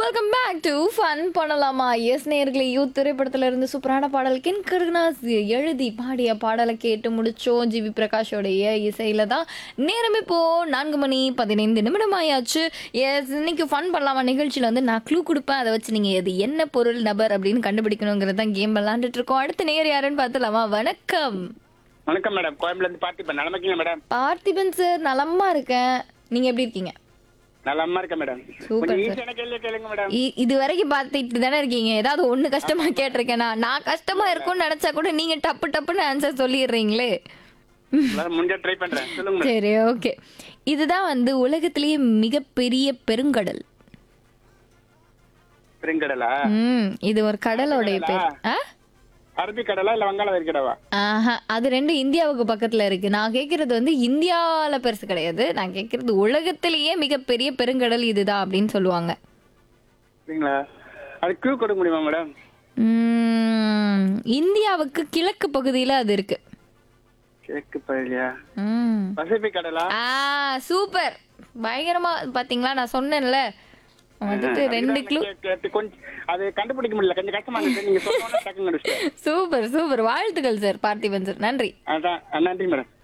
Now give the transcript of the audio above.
Welcome back to fun பண்ணலாமா yes நேர்களே யூத் திரைப்படத்துல இருந்து சூப்பரான பாடல் கின் கருணாஸ் எழுதி பாடிய பாடலை கேட்டு முடிச்சோம் ஜிவி பிரகாஷோடைய இசையில தான் நேரம் இப்போ நான்கு மணி பதினைந்து நிமிடம் ஆயாச்சு எஸ் இன்னைக்கு ஃபன் பண்ணலாமா நிகழ்ச்சியில வந்து நான் க்ளூ கொடுப்பேன் அதை வச்சு நீங்க இது என்ன பொருள் நபர் அப்படின்னு கண்டுபிடிக்கணுங்கிறது தான் கேம் விளாண்டுட்டு இருக்கோம் அடுத்த நேர் யாருன்னு பார்த்துலாமா வணக்கம் வணக்கம் மேடம் கோயம்புல இருந்து பார்த்திபன் நலமக்கீங்க மேடம் பார்த்திபன் சார் நலமா இருக்கேன் நீங்க எப்படி இருக்கீங்க நலமா இருக்கேன் மேடம் Super, கொஞ்சம் sir. ஈஸியான கேள்வி கேளுங்க மேடம் இ- இது வரைக்கும் பார்த்துட்டு தானே இருக்கீங்க ஏதாவது ஒண்ணு கஷ்டமா கேட்டிருக்கேனா நான் கஷ்டமா இருக்கும்னு நினைச்சா கூட நீங்க டப்பு டப்புன்னு ஆன்சர் சொல்லிடுறீங்களே எல்லாரும் முடிஞ்சா ட்ரை பண்றேன் சொல்லுங்க மேடம் சரி ஓகே இதுதான் வந்து உலகத்திலேயே மிகப்பெரிய பெருங்கடல் பெருங்கடலா ம் இது ஒரு கடலோடைய பேர் ஆ அரபிக் கடலா இல்ல வங்காள விரிக்கடவா ஆஹா அது ரெண்டு இந்தியாவுக்கு பக்கத்துல இருக்கு நான் கேக்குறது வந்து இந்தியால பெருசு கிடையாது நான் கேக்குறது உலகத்திலேயே மிகப்பெரிய பெருங்கடல் இதுதான் அப்படின்னு சொல்லுவாங்க சரிங்களா அது கியூ கொடுக்க முடியுமா மேடம் ம், இந்தியாவுக்கு கிழக்கு பகுதியில அது இருக்கு கிழக்கு பகுதியா ம் பசிபிக் கடலா ஆ சூப்பர் பயங்கரமா பாத்தீங்களா நான் சொன்னேன்ல வந்துட்டு ரெண்டு க்ளூ கே- கேட்டு கொஞ்சம் அது கண்டுபிடிக்க முடியல கொஞ்சம் கஷ்டமா இருக்கு நீங்க சொன்னோட டக்குன்னு கண்டுபிடிச்சிட்டேன். சூப்பர் சூப்பர் வாழ்த்துக்கள் சார் பார்த்திபன் சார் நன்றி அதான் நன்றி மேடம்